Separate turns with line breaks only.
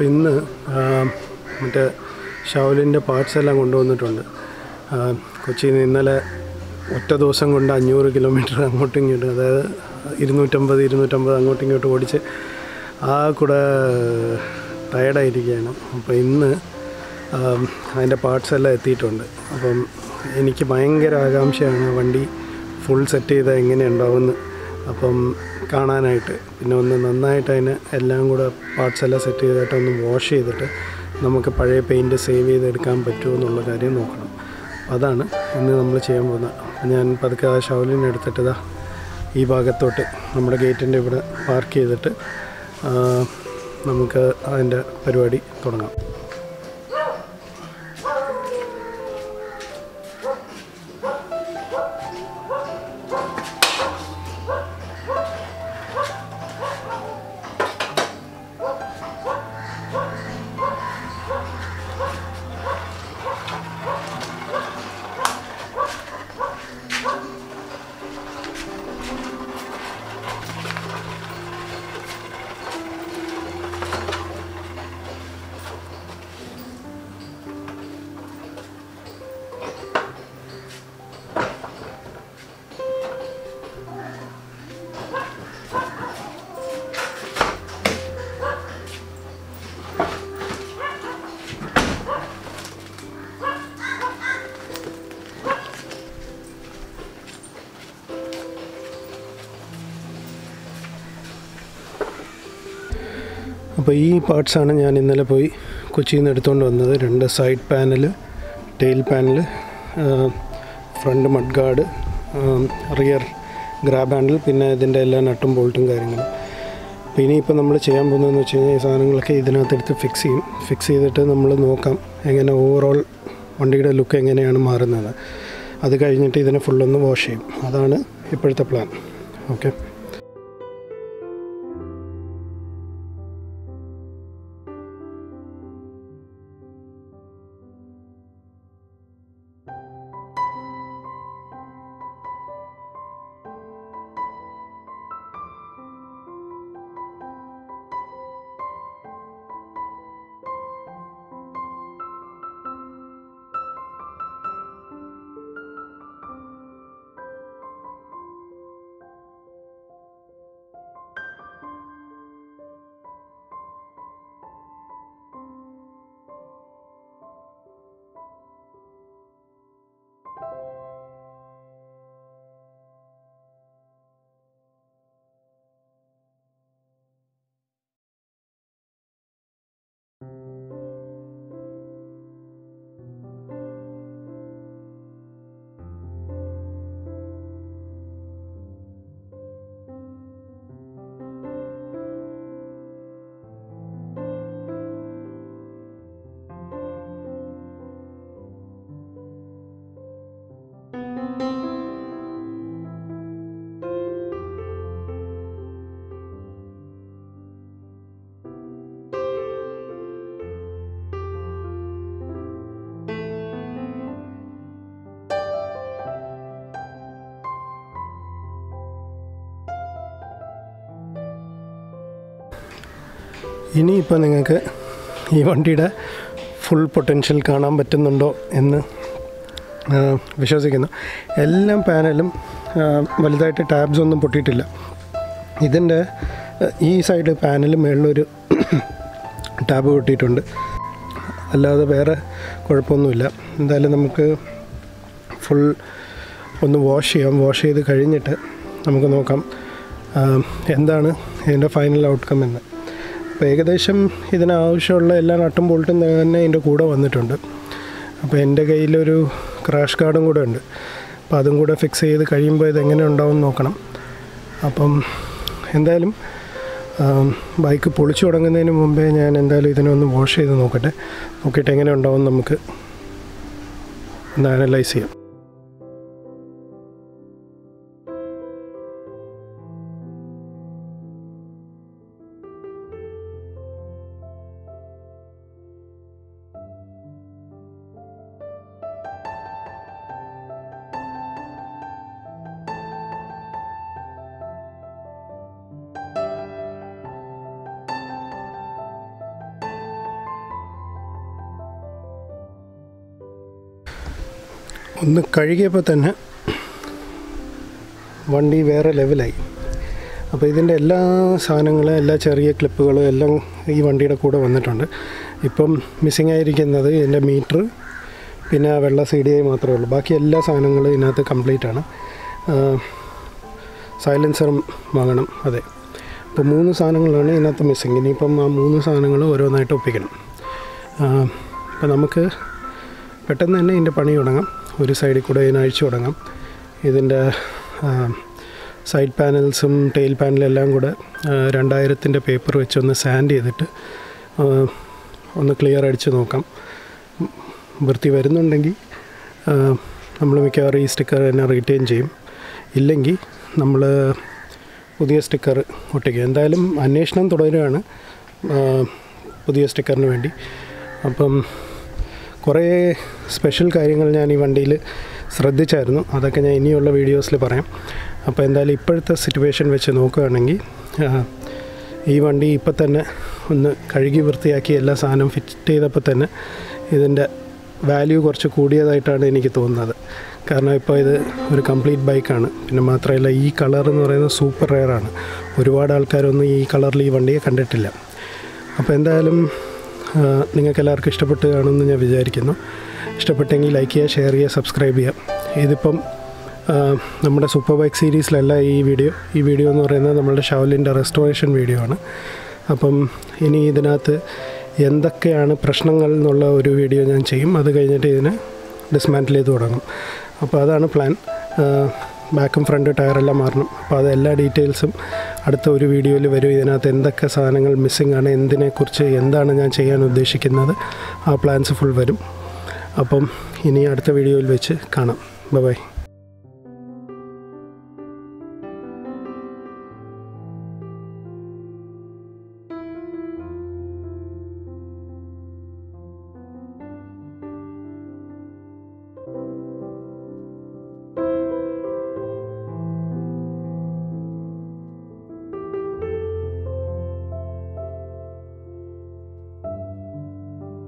അപ്പോൾ ഇന്ന് ആ, മറ്റേ ഷൗലിൻ്റെ പാർട്സ് എല്ലാം കൊണ്ടുവന്നിട്ടുണ്ട് ആ, കൊച്ചിയിൽ നിന്ന് ഇന്നലെ ഒറ്റ ദിവസം കൊണ്ട് അഞ്ഞൂറ് കിലോമീറ്റർ അങ്ങോട്ടും ഇങ്ങോട്ടും അതായത് ഇരുന്നൂറ്റമ്പത് ഇരുന്നൂറ്റമ്പത് അങ്ങോട്ടും ഇങ്ങോട്ടും ഓടിച്ച് ആ കൂടെ ടയർഡായിരിക്കുകയാണ് അപ്പോൾ ഇന്ന് ആം, അതിൻ്റെ പാർട്സ് എല്ലാം എത്തിയിട്ടുണ്ട് അപ്പം എനിക്ക് ഭയങ്കര ആകാംക്ഷയാണ് വണ്ടി ഫുൾ സെറ്റ് ചെയ്താൽ എങ്ങനെ ഉണ്ടാവുമെന്ന് അപ്പം കാണാനായിട്ട് പിന്നെ ഒന്ന് നന്നായിട്ട് അതിന് എല്ലാം കൂടെ പാർട്സ് എല്ലാം സെറ്റ് ചെയ്തിട്ട് ഒന്ന് വാഷ് ചെയ്തിട്ട് നമുക്ക് പഴയ പെയിൻറ്റ് സേവ് ചെയ്തെടുക്കാൻ പറ്റുമോ എന്നുള്ള കാര്യം നോക്കണം അതാണ് ഇന്ന് നമ്മൾ ചെയ്യാൻ പോകുന്നത് അപ്പം ഞാൻ പതുക്കെ ആ ഷവലിനെ എടുത്തിട്ട് ഇതാ ഈ ഭാഗത്തോട്ട് നമ്മുടെ ഗേറ്റിൻ്റെ ഇവിടെ പാർക്ക് ചെയ്തിട്ട് ആ, നമുക്ക് അതിൻ്റെ പരിപാടി തുടങ്ങാം അപ്പോൾ ഈ പാർട്സാണ് ഞാൻ ഇന്നലെ പോയി കൊച്ചിയിൽ നിന്ന് എടുത്തുകൊണ്ട് വന്നത് രണ്ട് side panel tail panel front mudguard rear grab handle പിന്നെ ഇതിൻ്റെ എല്ലാ നട്ടും ബോൾട്ടും കാര്യങ്ങളും അപ്പോൾ ഇനിയിപ്പോൾ നമ്മൾ ചെയ്യാൻ പോകുന്നതെന്ന് വെച്ച് കഴിഞ്ഞാൽ ഈ സാധനങ്ങളൊക്കെ ഇതിനകത്തെടുത്ത് ഫിക്സ് ചെയ്യും ഫിക്സ് ചെയ്തിട്ട് നമ്മൾ നോക്കാം എങ്ങനെ ഓവറോൾ വണ്ടിയുടെ ലുക്ക് എങ്ങനെയാണ് മാറുന്നത് അത് കഴിഞ്ഞിട്ട് ഇതിനെ ഫുള്ളൊന്ന് വാഷ് ചെയ്യും അതാണ് ഇപ്പോഴത്തെ പ്ലാൻ ഓക്കെ ഇനിയിപ്പോൾ നിങ്ങൾക്ക് ഈ വണ്ടിയുടെ ഫുൾ പൊട്ടൻഷ്യൽ കാണാൻ പറ്റുന്നുണ്ടോ എന്ന് ആ, വിശ്വസിക്കുന്നു എല്ലാം പാനലും ആ, വലുതായിട്ട് ടാബ്സ് ഒന്നും പൊട്ടിയിട്ടില്ല ഇതിൻ്റെ ആ, ഈ സൈഡ് പാനൽ മുകളിലൊരു ടാബ് പൊട്ടിയിട്ടുണ്ട് അല്ലാതെ വേറെ കുഴപ്പമൊന്നുമില്ല എന്തായാലും നമുക്ക് ഫുൾ ഒന്ന് വാഷ് ചെയ്യാം വാഷ് ചെയ്ത് കഴിഞ്ഞിട്ട് നമുക്ക് നോക്കാം ആ, എന്താണ് ഇതിൻ്റെ ഫൈനൽ ഔട്ട്കം എന്ന് അപ്പോൾ ഏകദേശം ഇതിനാവശ്യമുള്ള എല്ലാ നട്ടും ബോൾട്ടും തന്നെ ഇതിൻ്റെ കൂടെ വന്നിട്ടുണ്ട് അപ്പോൾ എൻ്റെ കയ്യിലൊരു ക്രാഷ് കാർഡും കൂടെ ഉണ്ട് അപ്പോൾ അതും കൂടെ ഫിക്സ് ചെയ്ത് കഴിയുമ്പോൾ ഇതെങ്ങനെ ഉണ്ടാവും എന്ന് നോക്കണം അപ്പം എന്തായാലും ബൈക്ക് പൊളിച്ചു തുടങ്ങുന്നതിന് മുമ്പേ ഞാൻ എന്തായാലും ഇതിനെ ഒന്ന് വാഷ് ചെയ്ത് നോക്കട്ടെ നോക്കിയിട്ട് എങ്ങനെ ഉണ്ടാവും നമുക്ക് ഒന്ന് അനലൈസ് ചെയ്യാം ഒന്ന് കഴുകിയപ്പോൾ തന്നെ വണ്ടി വേറെ ലെവലായി അപ്പോൾ ഇതിൻ്റെ എല്ലാ സാധനങ്ങളും എല്ലാ ചെറിയ ക്ലിപ്പുകളും എല്ലാം ഈ വണ്ടിയുടെ കൂടെ വന്നിട്ടുണ്ട് ഇപ്പം മിസ്സിങ് ആയിരിക്കുന്നത് ഇതിൻ്റെ മീറ്റർ പിന്നെ ആ വെള്ള സി ഡി ഐ മാത്രമേ ഉള്ളൂ ബാക്കി എല്ലാ സാധനങ്ങളും ഇതിനകത്ത് കംപ്ലീറ്റ് ആണ് സൈലൻസറും വാങ്ങണം അതെ അപ്പോൾ മൂന്ന് സാധനങ്ങളാണ് ഇതിനകത്ത് മിസ്സിങ് ഇനിയിപ്പം ആ മൂന്ന് സാധനങ്ങൾ ഓരോന്നായിട്ട് ഒപ്പിക്കണം അപ്പോൾ നമുക്ക് പെട്ടെന്ന് തന്നെ ഇതിൻ്റെ പണി തുടങ്ങാം ഒരു സൈഡിൽ കൂടെ ഇതിന് അഴിച്ചു തുടങ്ങാം ഇതിൻ്റെ സൈഡ് പാനൽസും ടെയിൽ പാനലും എല്ലാം കൂടെ രണ്ടായിരത്തിൻ്റെ പേപ്പർ വെച്ചൊന്ന് സാൻഡ് ചെയ്തിട്ട് ആ, ഒന്ന് ക്ലിയർ അടിച്ച് നോക്കാം വൃത്തി വരുന്നുണ്ടെങ്കിൽ നമ്മൾ മിക്കവാറും ഈ സ്റ്റിക്കർ തന്നെ റീറ്റെയിൻ ചെയ്യും ഇല്ലെങ്കിൽ നമ്മൾ പുതിയ സ്റ്റിക്കർ ഒട്ടിക്കും എന്തായാലും അന്വേഷണം തുടരുകയാണ് ആ, പുതിയ സ്റ്റിക്കറിന് വേണ്ടി അപ്പം കുറേ സ്പെഷ്യൽ കാര്യങ്ങൾ ഞാൻ ഈ വണ്ടിയിൽ ശ്രദ്ധിച്ചായിരുന്നു അതൊക്കെ ഞാൻ ഇനിയുള്ള വീഡിയോസിൽ പറയാം അപ്പോൾ എന്തായാലും ഇപ്പോഴത്തെ സിറ്റുവേഷൻ വെച്ച് നോക്കുകയാണെങ്കിൽ ആ, ഈ വണ്ടി ഇപ്പം തന്നെ ഒന്ന് കഴുകി വൃത്തിയാക്കി എല്ലാ സാധനവും ഫിറ്റ് ചെയ്തപ്പോൾ തന്നെ ഇതിൻ്റെ വാല്യൂ കുറച്ച് കൂടിയതായിട്ടാണ് എനിക്ക് തോന്നുന്നത് കാരണം ഇപ്പോൾ ഇത് ഒരു കംപ്ലീറ്റ് ബൈക്കാണ് പിന്നെ മാത്രമല്ല ഈ കളർ എന്ന് പറയുന്നത് സൂപ്പർ റെയറാണ് ഒരുപാട് ആൾക്കാരൊന്നും ഈ കളറിൽ ഈ വണ്ടിയെ കണ്ടിട്ടില്ല അപ്പോൾ എന്തായാലും നിങ്ങൾക്ക് എല്ലാവർക്കും ഇഷ്ടപ്പെട്ട് കാണുമെന്ന് ഞാൻ വിചാരിക്കുന്നു ഇഷ്ടപ്പെട്ടെങ്കിൽ ലൈക്ക് ചെയ്യുക ഷെയർ ചെയ്യുക സബ്സ്ക്രൈബ് ചെയ്യുക ഇതിപ്പം ആ, നമ്മുടെ സൂപ്പർ ബൈക്ക് സീരീസിലല്ല ഈ വീഡിയോ ഈ വീഡിയോ എന്ന് പറയുന്നത് നമ്മളുടെ ഷവലിൻ്റെ റെസ്റ്റോറേഷൻ വീഡിയോ ആണ് അപ്പം ഇനി ഇതിനകത്ത് എന്തൊക്കെയാണ് പ്രശ്നങ്ങൾ എന്നുള്ള ഒരു വീഡിയോ ഞാൻ ചെയ്യും അത് കഴിഞ്ഞിട്ട് ഇതിനെ ഡിസ്മാൻറ്റിൽ ചെയ്ത് തുടങ്ങും അപ്പോൾ അതാണ് പ്ലാൻ ബാക്കും ഫ്രണ്ട് ടയറെല്ലാം മാറണം അപ്പോൾ അത് എല്ലാ ഡീറ്റെയിൽസും അടുത്ത ഒരു വീഡിയോയിൽ വരും ഇതിനകത്ത് എന്തൊക്കെ സാധനങ്ങൾ മിസ്സിംഗ് ആണ് എന്തിനെക്കുറിച്ച് എന്താണ് ഞാൻ ചെയ്യാൻ ഉദ്ദേശിക്കുന്നത് ആ പ്ലാൻസ് ഫുൾ വരും അപ്പം ഇനി അടുത്ത വീഡിയോയിൽ വെച്ച് കാണാം ബൈ